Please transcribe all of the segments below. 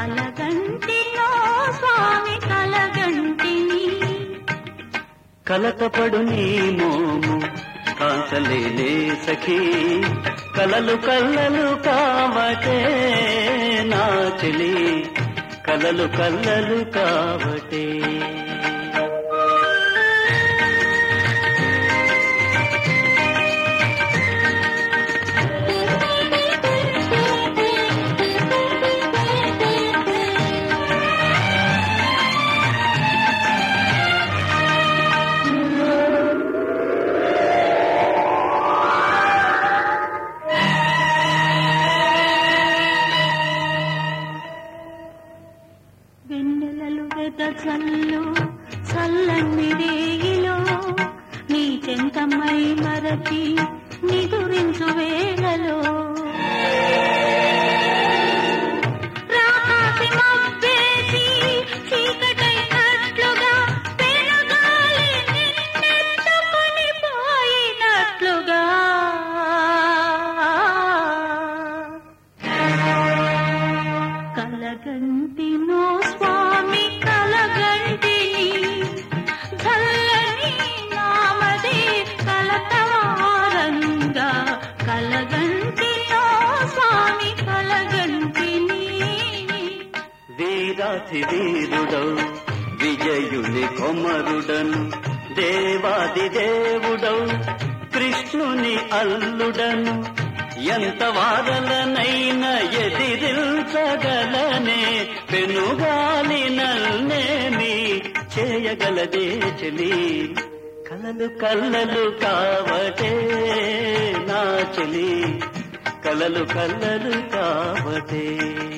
కలగంటిలో స్వామి కలగంటిని కలతపడు నీ మోము కాంచలేనే సఖీ కలలు కల్లలు కావటే నా చెలి కలలు కల్లలు కావటే వెన్నెలలు వెదజల్లు చల్లని రేగిలో నీ చెంతమై మరచి నిదురించు వేళలో రాకాసి మబ్బేసి చీకటైనట్లుగా పెనుగాలి నిన్నెత్తుకొని పోయినట్లుగా కలగంటినో స్వామి కలగంటిని చల్లని నామది కలతవారంగా కలగంటినో స్వామి కలగంటిని వీరాధి వీరుడౌ విజయుని కొమరుడను దేవాది దేవుడౌ కృష్ణుని అల్లుడను ఎంత వారలనైనా ఎదిరించగలనే పెనుగాలి నల్నేమి చేయగలదే చెలి కలలు కల్లలు కావటే నా చెలి కలలు కల్లలు కావటే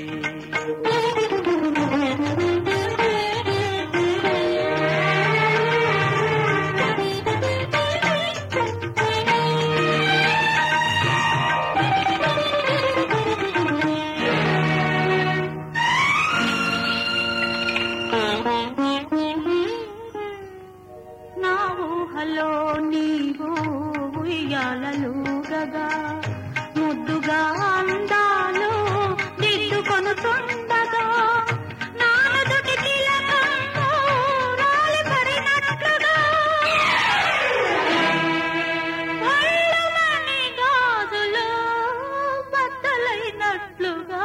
నా ఊహలో నీవు ఉయ్యాలలుగగా ముద్దుగా అందాలు దిద్దుకొనుతుండగా నానుదుటి తిలకంతో రాలిపడినట్లుగా ఒళ్ళుమని గాజులు బద్దలైనట్లుగా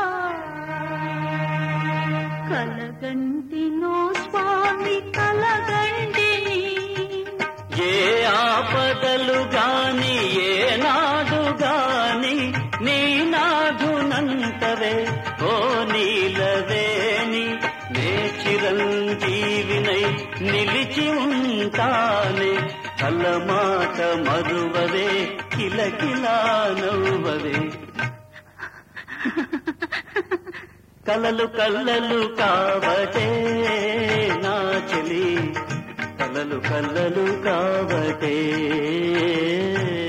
కలగంటినో స్వామి కలగంటిని ఏ ఆపదలు గాని ఏ నాడు గాని నీ నాదునంతవే ఓ నీలవేని నే చిరంజీవినై నిలిచి ఉంటానే కలమాట మరువవే కిలకిలా నవ్వవే కలలు కల్లలు కావటే నా చెలి కలలు కల్లలు కావటే